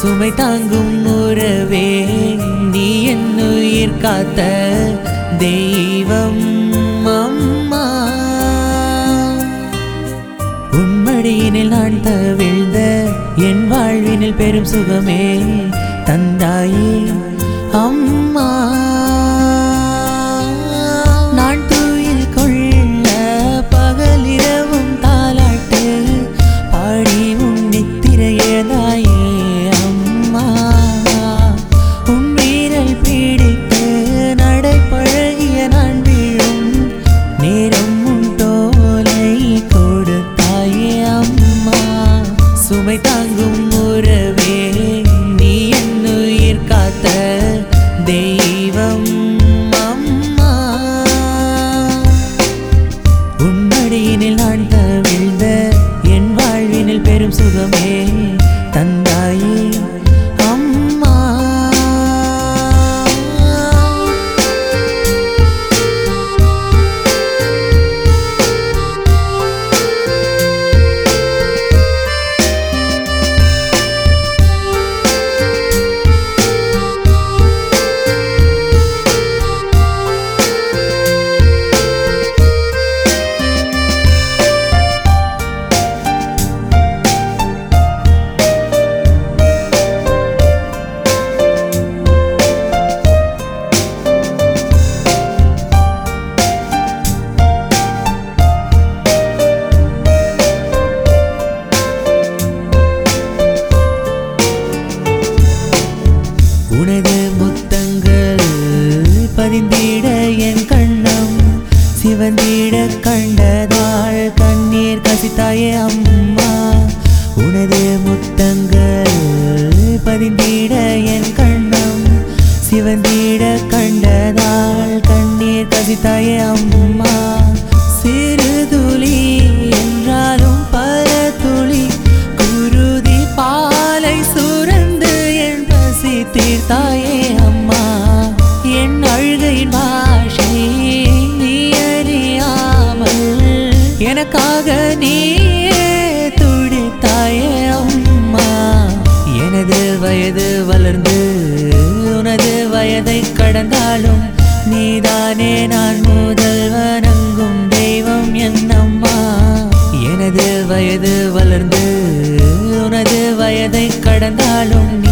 சுமை தாங்கும் உறவே நீ என் உயிர் காத்த தெய்வம் அம்மா உன்மடியினில் நான் தவிழ்ந்த என் வாழ்வினில் பெரும் சுகமே தந்தாயே அம்மா நான் தூயில் கொள்ள பகலிரவும் தாலாட்டு பாடி உன் நித்திரையதாயே அம்மா உன் வீரல் பிடித்து நடை பழகிய நான் வீழும் நேரம் உன் தோலை கொடுத்தாயே அம்மா சுமை தாங்கும் உறவே நீ என் உயிர் காத்த தெய்வம் அம்மா உன்மடியினில் நான் தவிழ்ந்த என் வாழ்வினில் பெரும் சுகமே தந்தாயே அம்மா உனது முத்தங்கள் பதிந்திட என் கண்ணம் சிவந்திட கண்டதால் கண்ணீர் கசித்தாயே அம்மா உனது முத்தங்கள் பதிந்திட என் கண்ணம் சிவந்திட கண்டதால் கண்ணீர் கசித்தாயே அம்மா சிறு துளி என்றாலும் பல துளி குருதி பாலை சுரந்து என் பசி தீர்த்தாயே அம்மா என் அழுகையின் பாஷை நீ அறியாமல் எனக்காக நீயே துடித்தாயே அம்மா எனது வயது வளர்ந்து உனது வயதை கடந்தாலும் நீதானே நான் முதல் வணங்கும் தெய்வம் என்னம்மா எனது வயது வளர்ந்து உனது வயதை கடந்தாலும்